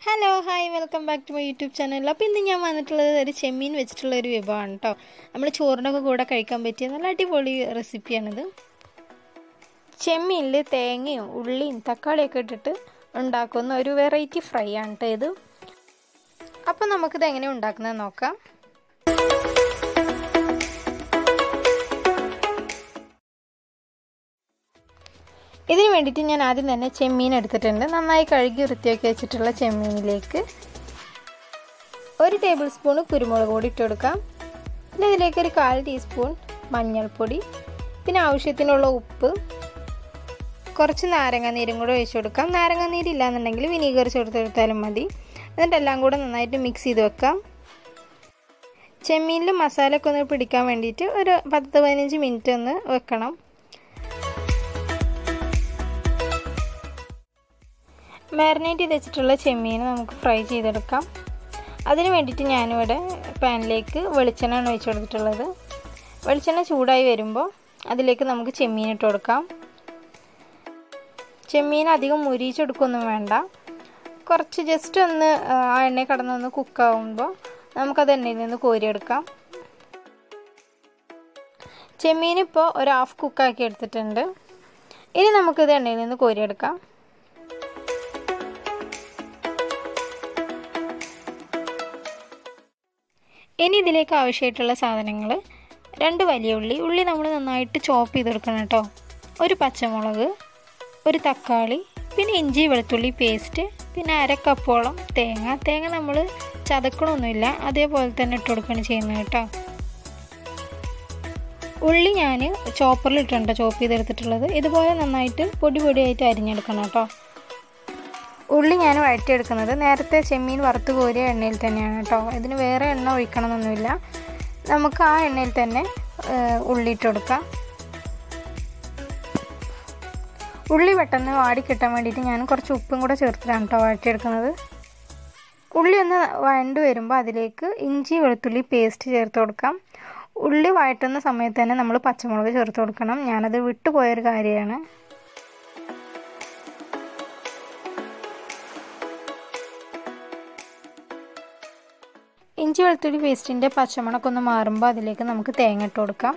hello hi welcome back to my YouTube channel അപ്പോൾ ഇന്ന് ഞാൻ വന്നിട്ടുള്ളത് ഒരു ചെമ്മീൻ വെച്ചിട്ടുള്ള ഒരു വിഭവമാണ് കേട്ടോ നമ്മൾ ചോറിനൊക്കെ കൂടെ കഴിക്കാൻ പറ്റിയ നല്ല അടിപൊളി റെസിപ്പിയാണിത് ചെമ്മീനിൽ തേങ്ങയും ഉള്ളിയും തക്കാളിയൊക്കെ ഇട്ടിട്ട് ഉണ്ടാക്കുന്ന ഒരു വെറൈറ്റി ഫ്രൈ ആണ് കേട്ടോ ഇത് അപ്പോൾ നമുക്കിത് എങ്ങനെ ഉണ്ടാക്കുന്നത് നോക്കാം ഇതിന് വേണ്ടിയിട്ട് ഞാൻ ആദ്യം തന്നെ ചെമ്മീൻ എടുത്തിട്ടുണ്ട് നന്നായി കഴുകി വൃത്തിയാക്കി വെച്ചിട്ടുള്ള ചെമ്മീനിലേക്ക് ഒരു ടേബിൾ സ്പൂൺ കുരുമുളക് പൊടി ഇട്ട് കൊടുക്കാം പിന്നെ ഇതിലേക്ക് ഒരു കാൽ ടീസ്പൂൺ മഞ്ഞൾപ്പൊടി പിന്നെ ആവശ്യത്തിനുള്ള ഉപ്പ് കുറച്ച് നാരങ്ങ നീരും കൂടെ ഒഴിച്ചു കൊടുക്കാം നാരങ്ങ നീരില്ല എന്നുണ്ടെങ്കിൽ വിനീഗർ ചേർത്തെടുത്താലും മതി എന്നിട്ട് എല്ലാം കൂടെ നന്നായിട്ട് മിക്സ് ചെയ്ത് വെക്കാം ചെമ്മീനിൽ മസാലയൊക്കെ ഒന്ന് പിടിക്കാൻ വേണ്ടിയിട്ട് ഒരു പത്ത് പതിനഞ്ച് മിനിറ്റ് ഒന്ന് വെക്കണം മാരിനേറ്റ് ചെയ്ത് വെച്ചിട്ടുള്ള ചെമ്മീൻ നമുക്ക് ഫ്രൈ ചെയ്തെടുക്കാം അതിന് വേണ്ടിയിട്ട് ഞാനിവിടെ പാനിലേക്ക് വെളിച്ചെണ്ണയാണ് ഒഴിച്ചു കൊടുത്തിട്ടുള്ളത് വെളിച്ചെണ്ണ ചൂടായി വരുമ്പോൾ അതിലേക്ക് നമുക്ക് ചെമ്മീൻ ഇട്ട് കൊടുക്കാം ചെമ്മീൻ അധികം മുരിച്ചെടുക്കൊന്നും വേണ്ട കുറച്ച് ജസ്റ്റ് ഒന്ന് ആ എണ്ണയിൽ കടന്നൊന്ന് കുക്കാവുമ്പോൾ നമുക്കത് എണ്ണയിൽ നിന്ന് കോരിയെടുക്കാം ചെമ്മീൻ ഇപ്പോൾ ഒരു ഹാഫ് കുക്കാക്കി എടുത്തിട്ടുണ്ട് ഇനി നമുക്കിത് എണ്ണയിൽ നിന്ന് കോരിയെടുക്കാം ഇനി ഇതിലേക്ക് ആവശ്യമായിട്ടുള്ള സാധനങ്ങൾ രണ്ട് വലിയ ഉള്ളി ഉള്ളി നമ്മൾ നന്നായിട്ട് ചോപ്പ് ചെയ്തെടുക്കണം കേട്ടോ ഒരു പച്ചമുളക് ഒരു തക്കാളി പിന്നെ ഇഞ്ചി വെളുത്തുള്ളി പേസ്റ്റ് പിന്നെ അര കപ്പോളം തേങ്ങ തേങ്ങ നമ്മൾ ചതക്കണമൊന്നുമില്ല അതേപോലെ തന്നെ ഇട്ട് കൊടുക്കുകയാണ് ചെയ്യുന്നത് കേട്ടോ ഉള്ളി ഞാൻ ചോപ്പറിൽ ഇട്ടുണ്ട് ചോപ്പ് ചെയ്തെടുത്തിട്ടുള്ളത് ഇതുപോലെ നന്നായിട്ട് പൊടി പൊടിയായിട്ട് അരിഞ്ഞെടുക്കണം കേട്ടോ ഉള്ളി ഞാൻ വഴറ്റിയെടുക്കുന്നത് നേരത്തെ ചെമ്മീൻ വറുത്ത് കോരിയ എണ്ണയിൽ തന്നെയാണ് കേട്ടോ ഇതിന് വേറെ എണ്ണ ഒഴിക്കണമെന്നൊന്നുമില്ല നമുക്ക് ആ എണ്ണയിൽ തന്നെ ഉള്ളി ഇട്ട് കൊടുക്കാം ഉള്ളി പെട്ടെന്ന് വാടി കിട്ടാൻ വേണ്ടിയിട്ട് ഞാൻ കുറച്ച് ഉപ്പും കൂടെ ചേർത്തിട്ടാണ് കേട്ടോ വഴറ്റിയെടുക്കുന്നത് ഉള്ളി ഒന്ന് വഴണ്ട് വരുമ്പോൾ അതിലേക്ക് ഇഞ്ചി വെളുത്തുള്ളി പേസ്റ്റ് ചേർത്ത് കൊടുക്കാം ഉള്ളി വഴറ്റുന്ന സമയത്ത് തന്നെ നമ്മൾ പച്ചമുളക് ചേർത്ത് കൊടുക്കണം ഞാനത് വിട്ടുപോയൊരു കാര്യമാണ് ഇഞ്ചി വെളുത്തുള്ളി പേസ്റ്റിൻ്റെ പച്ചമണമൊക്കെ ഒന്ന് മാറുമ്പോൾ അതിലേക്ക് നമുക്ക് തേങ്ങ ഇട്ട് കൊടുക്കാം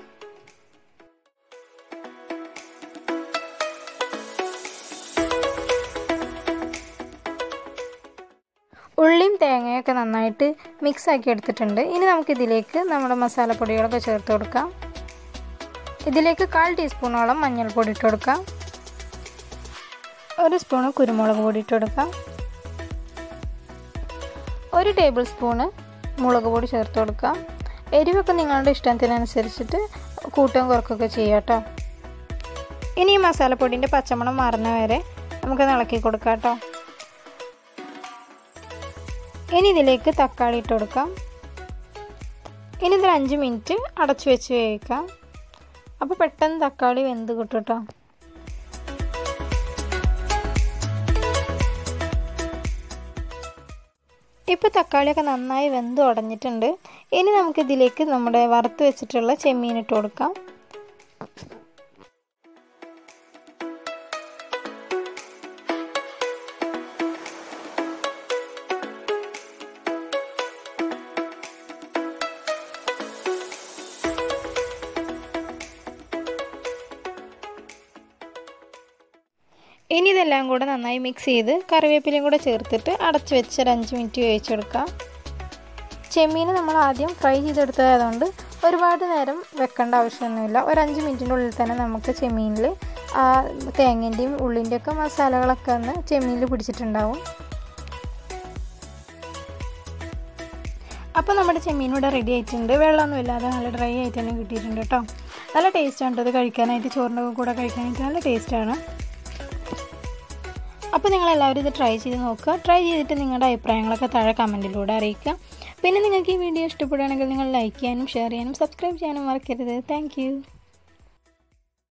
ഉള്ളിയും തേങ്ങയൊക്കെ നന്നായിട്ട് മിക്സ് ആക്കി എടുത്തിട്ടുണ്ട് ഇനി നമുക്കിതിലേക്ക് നമ്മുടെ മസാലപ്പൊടികളൊക്കെ ചേർത്ത് കൊടുക്കാം ഇതിലേക്ക് കാൽ ടീസ്പൂണോളം മഞ്ഞൾപ്പൊടി ഇട്ട് കൊടുക്കാം ഒരു സ്പൂണ് കുരുമുളക് പൊടി ഇട്ട് കൊടുക്കാം ഒരു ടേബിൾ സ്പൂണ് മുളക് പൊടി ചേർത്ത് കൊടുക്കാം എരിവൊക്കെ നിങ്ങളുടെ ഇഷ്ടത്തിനനുസരിച്ചിട്ട് കൂട്ടുകയും കുറക്കുകയൊക്കെ ചെയ്യാം കേട്ടോ ഇനി ഈ മസാലപ്പൊടിൻ്റെ പച്ചമണം മാറുന്ന വരെ നമുക്ക് ഇളക്കി കൊടുക്കാം കേട്ടോ ഇനി ഇതിലേക്ക് തക്കാളി ഇട്ട് കൊടുക്കാം ഇനി ഇതിൽ അഞ്ച് മിനിറ്റ് അടച്ചു വെച്ച് വേവിക്കാം അപ്പോൾ പെട്ടെന്ന് തക്കാളി വെന്ത് കിട്ടും കേട്ടോ ഇപ്പോൾ തക്കാളിയൊക്കെ നന്നായി വെന്ത് ഉടഞ്ഞിട്ടുണ്ട് ഇനി നമുക്കിതിലേക്ക് നമ്മുടെ വറുത്ത് വെച്ചിട്ടുള്ള ചെമ്മീൻ ഇട്ട് കൊടുക്കാം ഇനി ഇതെല്ലാം കൂടെ നന്നായി മിക്സ് ചെയ്ത് കറിവേപ്പിലയും കൂടെ ചേർത്തിട്ട് അടച്ച് വെച്ച് ഒരു അഞ്ച് മിനിറ്റ് വേവിച്ചെടുക്കാം ചെമ്മീൻ നമ്മൾ ആദ്യം ഫ്രൈ ചെയ്തെടുത്തതായതുകൊണ്ട് ഒരുപാട് നേരം വെക്കേണ്ട ആവശ്യമൊന്നുമില്ല ഒരു അഞ്ച് മിനിറ്റിൻ്റെ ഉള്ളിൽ തന്നെ നമുക്ക് ചെമ്മീനിൽ ആ തേങ്ങൻ്റെയും ഉള്ളിൻ്റെ ഒക്കെ മസാലകളൊക്കെ ഒന്ന് ചെമ്മീനിൽ പിടിച്ചിട്ടുണ്ടാവും അപ്പോൾ നമ്മുടെ ചെമ്മീൻ ഇവിടെ റെഡി ആയിട്ടുണ്ട് വെള്ളമൊന്നും ഇല്ലാതെ നല്ല ഡ്രൈ ആയിട്ട് തന്നെ കിട്ടിയിട്ടുണ്ട് കേട്ടോ നല്ല ടേസ്റ്റാണ് ഇത് കഴിക്കാനായിട്ട് ചോറിൻ്റെ കൂടെ കഴിക്കാനായിട്ട് നല്ല ടേസ്റ്റാണ് അപ്പോൾ നിങ്ങളെല്ലാവരും ഇത് ട്രൈ ചെയ്ത് നോക്കുക ട്രൈ ചെയ്തിട്ട് നിങ്ങളുടെ അഭിപ്രായങ്ങളൊക്കെ താഴെ കമൻറ്റിലൂടെ അറിയിക്കുക പിന്നെ നിങ്ങൾക്ക് ഈ വീഡിയോ ഇഷ്ടപ്പെടുകയാണെങ്കിൽ നിങ്ങൾ ലൈക്ക് ചെയ്യാനും ഷെയർ ചെയ്യാനും സബ്സ്ക്രൈബ് ചെയ്യാനും മറക്കരുത് താങ്ക്